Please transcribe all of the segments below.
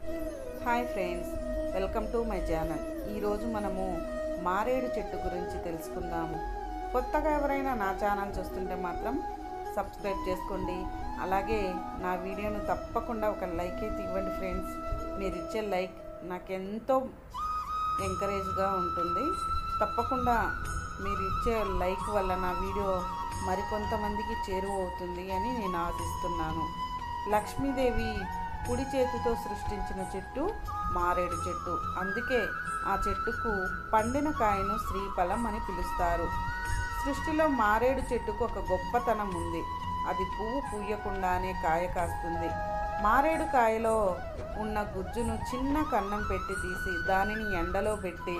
hi friends welcome to my channel ఈరోజు మనము మారేడు చెట్టు గురించి తెలుసుకుందాము కొత్తగా ఎవరైనా నా ఛానల్ చూస్తుంటే మాత్రం సబ్స్క్రైబ్ చేసుకోండి అలాగే నా వీడియోను తప్పకుండా ఒక లైక్ అయితే ఇవ్వండి ఫ్రెండ్స్ మీరు ఇచ్చే లైక్ నాకెంతో ఎంకరేజ్గా ఉంటుంది తప్పకుండా మీరు ఇచ్చే లైక్ వల్ల నా వీడియో మరికొంతమందికి చేరువవుతుంది అని నేను ఆశిస్తున్నాను లక్ష్మీదేవి కుడి చేతితో సృష్టించిన చెట్టు మారేడు చెట్టు అందుకే ఆ చెట్టుకు పండిన కాయను శ్రీఫలం అని పిలుస్తారు సృష్టిలో మారేడు చెట్టుకు ఒక గొప్పతనం ఉంది అది పువ్వు పూయకుండానే కాయ కాస్తుంది మారేడు కాయలో ఉన్న గుజ్జును చిన్న కన్నం పెట్టి తీసి దానిని ఎండలో పెట్టి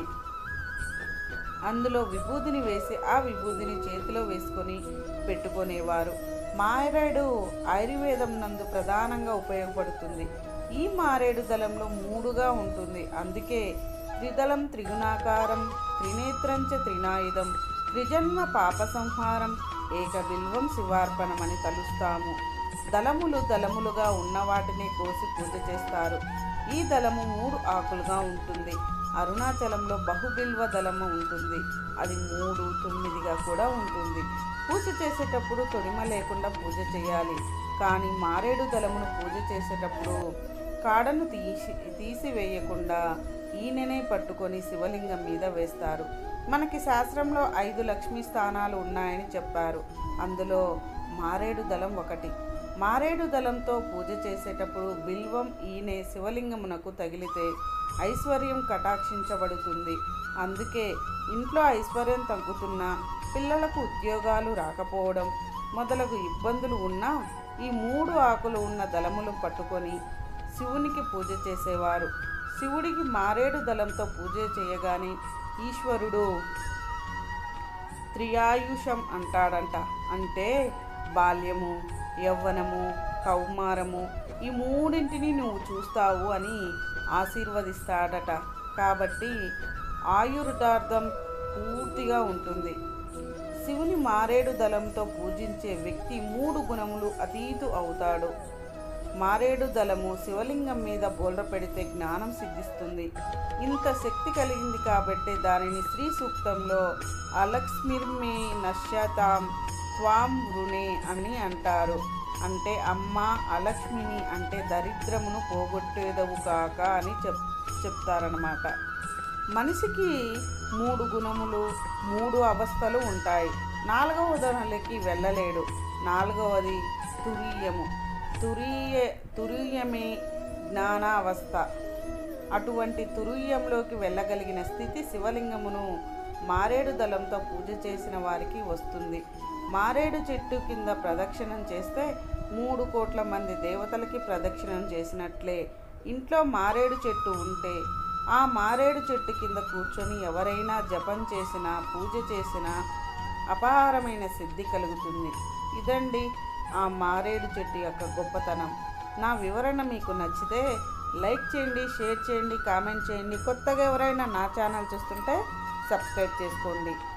అందులో విభూదిని వేసి ఆ విభూదిని చేతిలో వేసుకొని పెట్టుకునేవారు మారేడు ఆయుర్వేదం నందు ప్రధానంగా ఉపయోగపడుతుంది ఈ మారేడు దళంలో మూడుగా ఉంటుంది అందుకే త్రిదళం త్రిగుణాకారం త్రినేత్రంచ త్రినాయుధం త్రిజన్మ పాప సంహారం ఏకబిల్వం శివార్పణం అని తలుస్తాము దళములు దళములుగా ఉన్న వాటిని కోసి పూజ చేస్తారు ఈ దళము మూడు ఆకులుగా ఉంటుంది అరుణాచలంలో బహుబిల్వ దళము ఉంటుంది అది మూడు తొమ్మిదిగా కూడా ఉంటుంది పూజ చేసేటప్పుడు తొడిమ లేకుండా పూజ చేయాలి కానీ మారేడు దళమును పూజ చేసేటప్పుడు కాడను తీసి తీసివేయకుండా ఈయననే పట్టుకొని శివలింగం మీద వేస్తారు మనకి శాస్త్రంలో ఐదు లక్ష్మీ స్థానాలు ఉన్నాయని చెప్పారు అందులో మారేడు దళం ఒకటి మారేడు దళంతో పూజ చేసేటప్పుడు బిల్వం ఈయనే శివలింగమునకు తగిలితే ఐశ్వర్యం కటాక్షించబడుతుంది అందుకే ఇంట్లో ఐశ్వర్యం తగ్గుతున్నా పిల్లలకు ఉద్యోగాలు రాకపోవడం మొదలగు ఇబ్బందులు ఉన్నా ఈ మూడు ఆకులు ఉన్న దళములు పట్టుకొని శివునికి పూజ చేసేవారు శివుడికి మారేడు దళంతో పూజ చేయగానే ఈశ్వరుడు త్రియాయుషం అంటాడంట అంటే బాల్యము యవ్వనము కౌమారము ఈ మూడింటిని నువ్వు చూస్తావు అని ఆశీర్వదిస్తాడట కాబట్టి ఆయుర్దార్థం పూర్తిగా ఉంటుంది శివుని మారేడు దళంతో పూజించే వ్యక్తి మూడు గుణములు అతీతు అవుతాడు మారేడు దళము శివలింగం మీద బోల్ర పెడితే జ్ఞానం సిద్ధిస్తుంది ఇంత శక్తి కలిగింది కాబట్టి దానిని శ్రీ సూక్తంలో అలక్ష్మిర్మే నశ్యతాం త్వాం వృణే అని అంటారు అంటే అమ్మ అలక్ష్మిని అంటే దరిద్రమును పోగొట్టేదవు కాక అని చెప్ చెప్తారనమాట మనిషికి మూడు గుణములు మూడు అవస్థలు ఉంటాయి నాలుగవ ఉదాహరణలకి వెళ్ళలేడు నాలుగవది తురీయము తురీయ తురీయమే జ్ఞానావస్థ అటువంటి తురీయంలోకి వెళ్ళగలిగిన స్థితి శివలింగమును మారేడు దళంతో పూజ చేసిన వారికి వస్తుంది మారేడు చెట్టు కింద ప్రదక్షిణం చేస్తే మూడు కోట్ల మంది దేవతలకి ప్రదక్షిణం చేసినట్లే ఇంట్లో మారేడు చెట్టు ఉంటే ఆ మారేడు చెట్టు కింద కూర్చొని ఎవరైనా జపం చేసినా పూజ చేసినా అపారమైన సిద్ధి కలుగుతుంది ఇదండి ఆ మారేడు చెట్టు యొక్క గొప్పతనం నా వివరణ మీకు నచ్చితే లైక్ చేయండి షేర్ చేయండి కామెంట్ చేయండి కొత్తగా ఎవరైనా నా ఛానల్ చూస్తుంటే సబ్స్క్రైబ్ చేసుకోండి